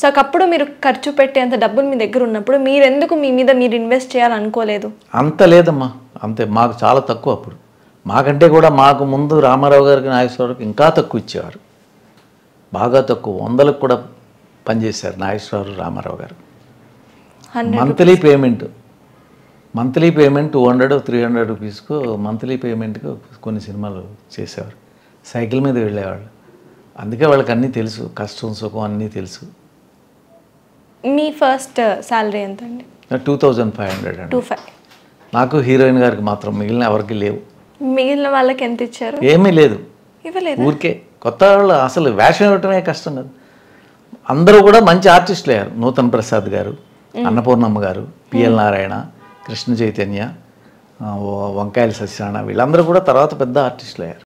so ఒకప్పుడు మీరు ఖర్చు పెట్టేంత డబ్బులు మీ దగ్గర ఉన్నప్పుడు మీరు ఎందుకు మీ మీద మీరు ఇన్వెస్ట్ చేయాలనుకోలేదు అంత లేదమ్మా అంతే మాకు చాలా తక్కువ అప్పుడు మాకంటే కూడా మాకు ముందు రామారావు గారికి నాగేశ్వరరావుకి ఇంకా తక్కువ ఇచ్చేవారు బాగా తక్కువ వందలకు కూడా పనిచేశారు Nageswara Rao Rama Rao garu hundred monthly payment monthly payment two hundred three hundred రూపీస్కు మంత్లీ పేమెంట్కు కొన్ని సినిమాలు చేసేవారు సైకిల్ మీద వెళ్ళేవాళ్ళు అందుకే వాళ్ళకి అన్నీ తెలుసు కష్టం సుఖం అన్నీ తెలుసు మీ ఫస్ట్ శాలరీ ఎంత అండి టూ థౌజండ్ ఫైవ్ హండ్రెడ్ అండి టూ ఫైవ్ నాకు హీరోయిన్ గారికి మాత్రం మిగిలిన ఎవరికి లేవు మిగిలిన వాళ్ళకి ఎంత ఇచ్చారు ఏమీ లేదు ఇవ్వలేదు ఊరికే కొత్త వాళ్ళు అసలు వేషం ఇవ్వటమే కష్టం కదా అందరూ కూడా మంచి ఆర్టిస్టులు అయ్యారు నూతన్ ప్రసాద్ గారు అన్నపూర్ణమ్మ గారు పిఎల్ నారాయణ కృష్ణ చైతన్య ఆ, వంకాయల సత్యనారాయణ వీళ్ళందరూ కూడా తర్వాత పెద్ద ఆర్టిస్టులు అయ్యారు